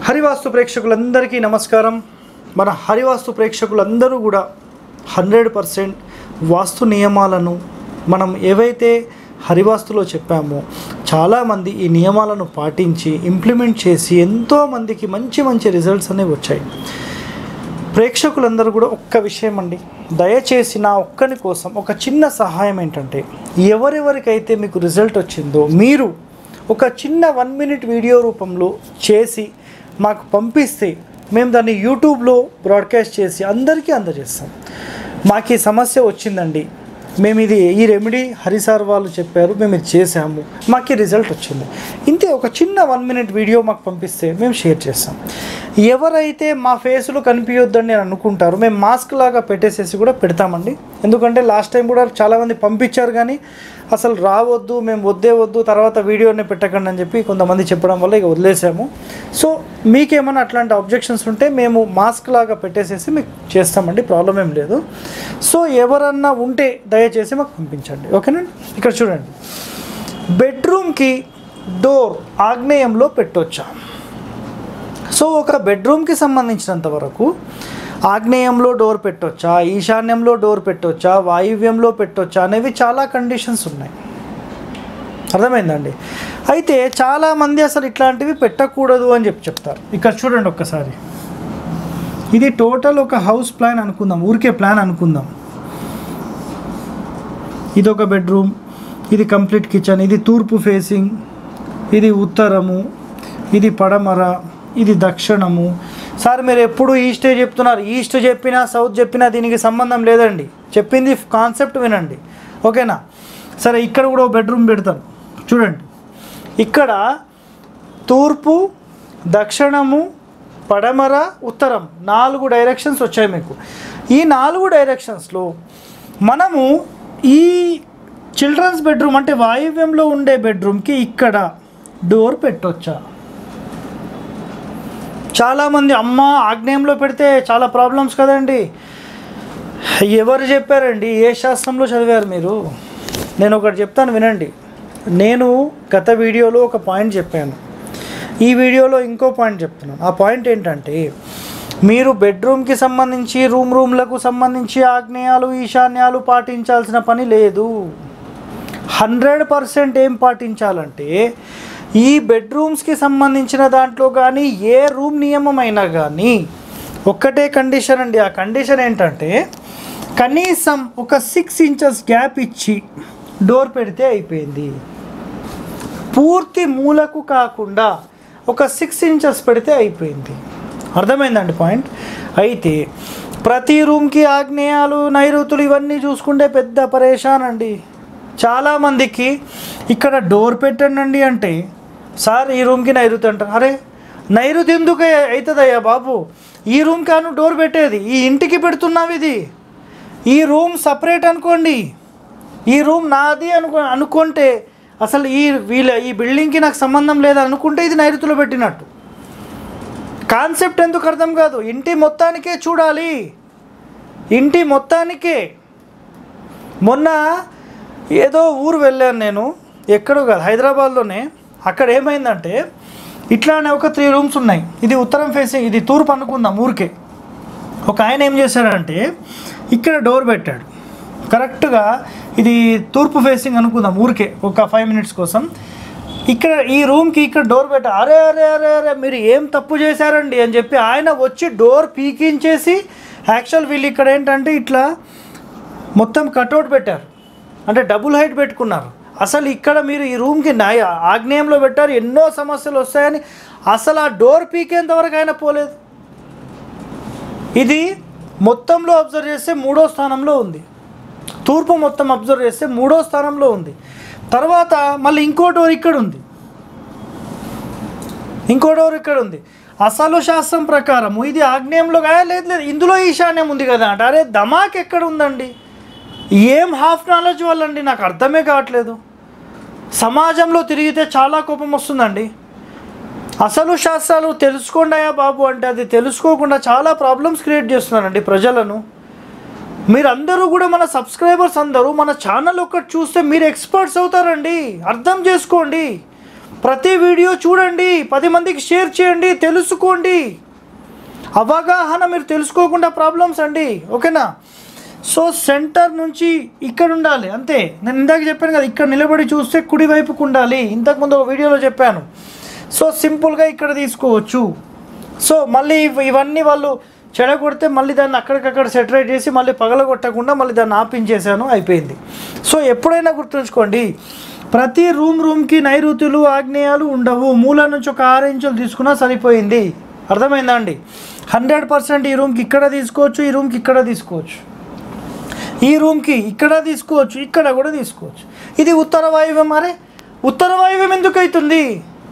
హరివాస్తు ప్రేక్షకులందరికీ నమస్కారం మన హరివాస్తు ప్రేక్షకులందరూ కూడా హండ్రెడ్ పర్సెంట్ వాస్తు నియమాలను మనం ఏవైతే హరివాస్తులో చెప్పామో చాలామంది ఈ నియమాలను పాటించి ఇంప్లిమెంట్ చేసి ఎంతోమందికి మంచి మంచి రిజల్ట్స్ అనేవి వచ్చాయి ప్రేక్షకులందరూ కూడా ఒక్క విషయం అండి దయచేసి నా ఒక్కని కోసం ఒక చిన్న సహాయం ఏంటంటే ఎవరెవరికైతే మీకు రిజల్ట్ వచ్చిందో మీరు ఒక చిన్న వన్ మినిట్ వీడియో రూపంలో చేసి మాకు పంపిస్తే మేము దాన్ని యూట్యూబ్లో బ్రాడ్కాస్ట్ చేసి అందరికీ అందజేస్తాం మాకు ఈ సమస్య వచ్చిందండి మేము ఇది ఈ రెమెడీ హరిసార్ వాళ్ళు చెప్పారు మేము ఇది చేసాము మాకు ఈ రిజల్ట్ వచ్చింది ఇంతే ఒక చిన్న వన్ మినిట్ వీడియో మాకు పంపిస్తే మేము షేర్ చేస్తాం ఎవరైతే మా ఫేసులు కనిపించొద్దని నేను అనుకుంటారు మేము మాస్క్ లాగా పెట్టేసేసి కూడా పెడతామండి ఎందుకంటే లాస్ట్ టైం కూడా చాలామంది పంపించారు కానీ అసలు రావద్దు మేము వద్దే వద్దు తర్వాత వీడియోని పెట్టకండి అని చెప్పి కొంతమంది చెప్పడం వల్ల ఇక వదిలేసాము సో మీకేమైనా అట్లాంటి అబ్జెక్షన్స్ ఉంటే మేము మాస్క్ లాగా పెట్టేసేసి మీకు చేస్తామండి ప్రాబ్లం ఏం లేదు సో ఎవరన్నా ఉంటే దయచేసి మాకు పంపించండి ఓకేనండి ఇక్కడ చూడండి బెడ్రూమ్కి డోర్ ఆగ్నేయంలో పెట్టొచ్చా సో ఒక బెడ్రూమ్కి సంబంధించినంత వరకు ఆగ్నేయంలో డోర్ పెట్టొచ్చా ఈశాన్యంలో డోర్ పెట్టొచ్చా వాయువ్యంలో పెట్టొచ్చా అనేవి చాలా కండిషన్స్ ఉన్నాయి అర్థమైందండి అయితే చాలామంది అసలు ఇట్లాంటివి పెట్టకూడదు అని చెప్పి చెప్తారు ఇక్కడ చూడండి ఒక్కసారి ఇది టోటల్ ఒక హౌస్ ప్లాన్ అనుకుందాం ఊరికే ప్లాన్ అనుకుందాం ఇది ఒక బెడ్రూమ్ ఇది కంప్లీట్ కిచెన్ ఇది తూర్పు ఫేసింగ్ ఇది ఉత్తరము ఇది పడమర ఇది దక్షిణము సార్ మీరు ఎప్పుడు ఈస్టే చెప్తున్నారు ఈస్ట్ చెప్పినా సౌత్ చెప్పినా దీనికి సంబంధం లేదండి చెప్పింది కాన్సెప్ట్ వినండి ఓకేనా సరే ఇక్కడ కూడా ఒక బెడ్రూమ్ పెడతాను చూడండి ఇక్కడ తూర్పు దక్షిణము పడమర ఉత్తరం నాలుగు డైరెక్షన్స్ వచ్చాయి మీకు ఈ నాలుగు డైరెక్షన్స్లో మనము ఈ చిల్డ్రన్స్ బెడ్రూమ్ అంటే వాయువ్యంలో ఉండే బెడ్రూమ్కి ఇక్కడ డోర్ పెట్టొచ్చా చాలామంది అమ్మ ఆగ్నేయంలో పెడితే చాలా ప్రాబ్లమ్స్ కదండి ఎవరు చెప్పారండి ఏ శాస్త్రంలో చదివారు మీరు నేను ఒకటి చెప్తాను వినండి నేను గత వీడియోలో ఒక పాయింట్ చెప్పాను ఈ వీడియోలో ఇంకో పాయింట్ చెప్తున్నాను ఆ పాయింట్ ఏంటంటే మీరు బెడ్రూమ్కి సంబంధించి రూమ్ రూమ్లకు సంబంధించి ఆగ్నేయాలు ఈశాన్యాలు పాటించాల్సిన పని లేదు హండ్రెడ్ పర్సెంట్ ఏం పాటించాలంటే ఈ బెడ్రూమ్స్కి సంబంధించిన దాంట్లో కానీ ఏ రూమ్ నియమం అయినా కానీ ఒక్కటే కండిషన్ అండి ఆ కండిషన్ ఏంటంటే కనీసం ఒక సిక్స్ ఇంచెస్ గ్యాప్ ఇచ్చి డోర్ పెడితే అయిపోయింది పూర్తి మూలకు కాకుండా ఒక సిక్స్ ఇంచెస్ పెడితే అయిపోయింది అర్థమైందండి పాయింట్ అయితే ప్రతి రూమ్కి ఆగ్నేయాలు నైరుతులు ఇవన్నీ చూసుకుంటే పెద్ద పరేషాన్ అండి చాలామందికి ఇక్కడ డోర్ పెట్టండి అంటే సార్ ఈ రూమ్కి నైరుతి అంటారు అరే నైరుతి ఎందుకు అవుతుందయ్యా బాబు ఈ రూమ్ కాను డోర్ పెట్టేది ఈ ఇంటికి పెడుతున్నావు ఇది ఈ రూమ్ సపరేట్ అనుకోండి ఈ రూమ్ నాది అనుకో అనుకుంటే అసలు ఈ వీళ్ళ ఈ బిల్డింగ్కి నాకు సంబంధం లేదు అనుకుంటే ఇది నైరుతిలో పెట్టినట్టు కాన్సెప్ట్ ఎందుకు అర్థం కాదు ఇంటి మొత్తానికే చూడాలి ఇంటి మొత్తానికే మొన్న ఏదో ఊరు వెళ్ళాను నేను ఎక్కడో కాదు హైదరాబాద్లోనే అక్కడ ఏమైందంటే ఇట్లానే ఒక త్రీ రూమ్స్ ఉన్నాయి ఇది ఉత్తరం ఫేసింగ్ ఇది తూర్పు అనుకుందాం ఊరికే ఒక ఆయన ఏం చేశాడంటే ఇక్కడ డోర్ పెట్టాడు కరెక్ట్గా ఇది తూర్పు ఫేసింగ్ అనుకుందాం ఊరికే ఒక ఫైవ్ మినిట్స్ కోసం ఇక్కడ ఈ రూమ్కి ఇక్కడ డోర్ పెట్టా అరే అరే అరే అరే మీరు ఏం తప్పు చేశారండి అని చెప్పి ఆయన వచ్చి డోర్ పీకించేసి యాక్చువల్ వీళ్ళు ఇక్కడ ఏంటంటే ఇట్లా మొత్తం కట్అవుట్ పెట్టారు అంటే డబుల్ హైట్ పెట్టుకున్నారు అసలు ఇక్కడ మీరు ఈ రూమ్కి న్యాయ ఆగ్నేయంలో పెట్టారు ఎన్నో సమస్యలు వస్తాయని అసలు ఆ డోర్ పీకేంత వరకు ఆయన పోలేదు ఇది మొత్తంలో అబ్జర్వ్ చేస్తే మూడో స్థానంలో ఉంది తూర్పు మొత్తం అబ్జర్వ్ చేస్తే మూడో స్థానంలో ఉంది తర్వాత మళ్ళీ ఇంకో డోర్ ఇక్కడ ఉంది ఇంకో డోర్ ఇక్కడ ఉంది అసలు శాస్త్రం ప్రకారము ఇది ఆగ్నేయంలో కాదా లేదు లేదు ఇందులో ఈశాన్యం ఉంది కదా అంటే అరే దమాక్ ఎక్కడ ఉందండి ఏం హాఫ్ నాలెడ్జ్ వాళ్ళండి నాకు అర్థమే కావట్లేదు సమాజంలో తిరిగితే చాలా కోపం వస్తుందండి అసలు శాస్త్రాలు తెలుసుకోండాయా బాబు అంటే అది తెలుసుకోకుండా చాలా ప్రాబ్లమ్స్ క్రియేట్ చేస్తున్నారండి ప్రజలను మీరందరూ కూడా మన సబ్స్క్రైబర్స్ అందరూ మన ఛానల్ ఒక్కటి చూస్తే మీరు ఎక్స్పర్ట్స్ అవుతారండి అర్థం చేసుకోండి ప్రతి వీడియో చూడండి పది మందికి షేర్ చేయండి తెలుసుకోండి అవగాహన మీరు తెలుసుకోకుండా ప్రాబ్లమ్స్ అండి ఓకేనా సో సెంటర్ నుంచి ఇక్కడ ఉండాలి అంతే నేను ఇందాక చెప్పాను కదా ఇక్కడ నిలబడి చూస్తే కుడి వైపుకు ఉండాలి ఇంతకుముందు ఒక వీడియోలో చెప్పాను సో సింపుల్గా ఇక్కడ తీసుకోవచ్చు సో మళ్ళీ ఇవ్- ఇవన్నీ వాళ్ళు చెడగొడితే మళ్ళీ దాన్ని అక్కడికక్కడ సెటరేట్ చేసి మళ్ళీ పగలగొట్టకుండా మళ్ళీ దాన్ని ఆపించేసాను అయిపోయింది సో ఎప్పుడైనా గుర్తుంచుకోండి ప్రతి రూమ్ రూమ్కి నైరుతులు ఆగ్నేయాలు ఉండవు మూల నుంచి ఒక ఆరు ఇంచులు తీసుకున్నా సరిపోయింది అర్థమైందా అండి హండ్రెడ్ పర్సెంట్ ఈ రూమ్కి ఇక్కడ తీసుకోవచ్చు ఈ రూమ్కి ఇక్కడ తీసుకోవచ్చు ఈ రూమ్కి ఇక్కడ తీసుకోవచ్చు ఇక్కడ కూడా తీసుకోవచ్చు ఇది ఉత్తర వాయువ్యం మరే ఉత్తర వాయువ్యం ఎందుకు అవుతుంది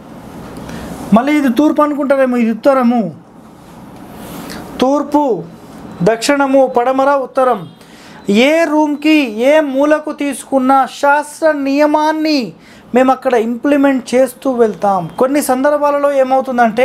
మళ్ళీ ఇది తూర్పు అనుకుంటారేమో ఇది ఉత్తరము తూర్పు దక్షిణము పడమర ఉత్తరం ఏ రూమ్కి ఏ మూలకు తీసుకున్న శాస్త్ర నియమాన్ని మేము అక్కడ ఇంప్లిమెంట్ చేస్తూ వెళ్తాం కొన్ని సందర్భాలలో ఏమవుతుందంటే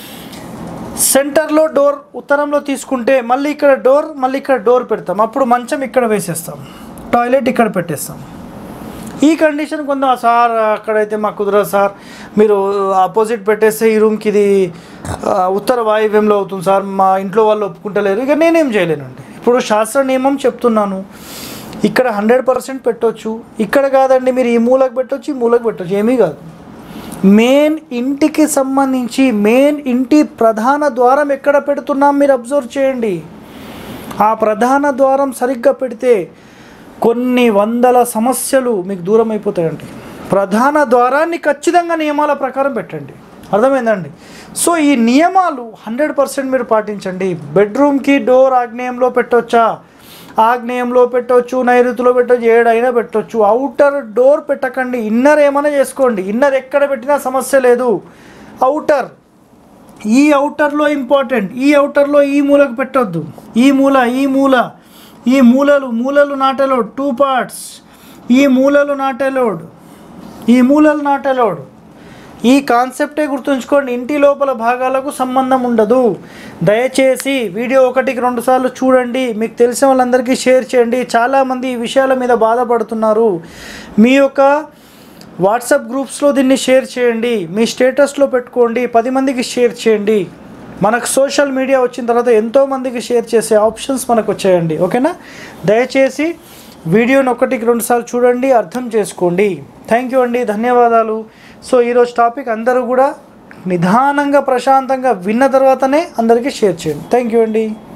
సెంటర్లో డోర్ ఉత్తరంలో తీసుకుంటే మళ్ళీ ఇక్కడ డోర్ మళ్ళీ ఇక్కడ డోర్ పెడతాం అప్పుడు మంచం ఇక్కడ వేసేస్తాం టాయిలెట్ ఇక్కడ పెట్టేస్తాం ఈ కండిషన్ కొంత సార్ అక్కడైతే మాకు కుదరదు సార్ మీరు ఆపోజిట్ పెట్టేస్తే ఈ రూమ్కి ఇది ఆ, ఉత్తర వాయువ్యంలో అవుతుంది సార్ మా ఇంట్లో వాళ్ళు ఒప్పుకుంటలేరు ఇక నేనేం చేయలేనండి ఇప్పుడు శాస్త్ర నియమం చెప్తున్నాను ఇక్కడ హండ్రెడ్ పర్సెంట్ పెట్టొచ్చు ఇక్కడ కాదండి మీరు ఈ మూలకు పెట్టొచ్చు ఈ మూలకు పెట్టొచ్చు ఏమీ కాదు మెయిన్ ఇంటికి సంబంధించి మెయిన్ ఇంటి ప్రధాన ద్వారం ఎక్కడ పెడుతున్నాం మీరు అబ్జర్వ్ చేయండి ఆ ప్రధాన ద్వారం సరిగ్గా పెడితే కొన్ని వందల సమస్యలు మీకు దూరం అయిపోతాయండి ప్రధాన ద్వారాన్ని ఖచ్చితంగా నియమాల ప్రకారం పెట్టండి అర్థమైందండి సో ఈ నియమాలు హండ్రెడ్ పర్సెంట్ మీరు పాటించండి బెడ్రూమ్కి డోర్ ఆగ్నేయంలో పెట్టొచ్చా ఆగ్నేయంలో పెట్టొచ్చు నైరుతిలో పెట్టొచ్చు ఏడైనా పెట్టొచ్చు అవుటర్ డోర్ పెట్టకండి ఇన్నర్ ఏమైనా చేసుకోండి ఇన్నర్ ఎక్కడ పెట్టినా సమస్య లేదు అవుటర్ ఈ అవుటర్లో ఇంపార్టెంట్ ఈ అవుటర్లో ఈ మూలకు పెట్టొద్దు ఈ మూల ఈ మూల ఈ మూలలు మూలలు నాటలోడ్ టూ పార్ట్స్ ఈ మూలలు నాటలోడ్ ఈ మూలలు నాటలోడ్ ఈ కాన్సెప్టే గుర్తుంచుకోండి ఇంటి లోపల భాగాలకు సంబంధం ఉండదు దయచేసి వీడియో ఒకటికి రెండు సార్లు చూడండి మీకు తెలిసిన వాళ్ళందరికీ షేర్ చేయండి చాలామంది ఈ విషయాల మీద బాధపడుతున్నారు మీ యొక్క వాట్సాప్ గ్రూప్స్లో దీన్ని షేర్ చేయండి మీ స్టేటస్లో పెట్టుకోండి పది మందికి షేర్ చేయండి మనకు సోషల్ మీడియా వచ్చిన తర్వాత ఎంతో మందికి షేర్ చేసే ఆప్షన్స్ మనకు వచ్చాయండి ఓకేనా దయచేసి వీడియోని ఒకటికి రెండు సార్లు చూడండి అర్థం చేసుకోండి థ్యాంక్ యూ అండి ధన్యవాదాలు సో ఈరోజు టాపిక్ అందరూ కూడా నిదానంగా ప్రశాంతంగా విన్న తర్వాతనే అందరికీ షేర్ చేయండి థ్యాంక్ యూ అండి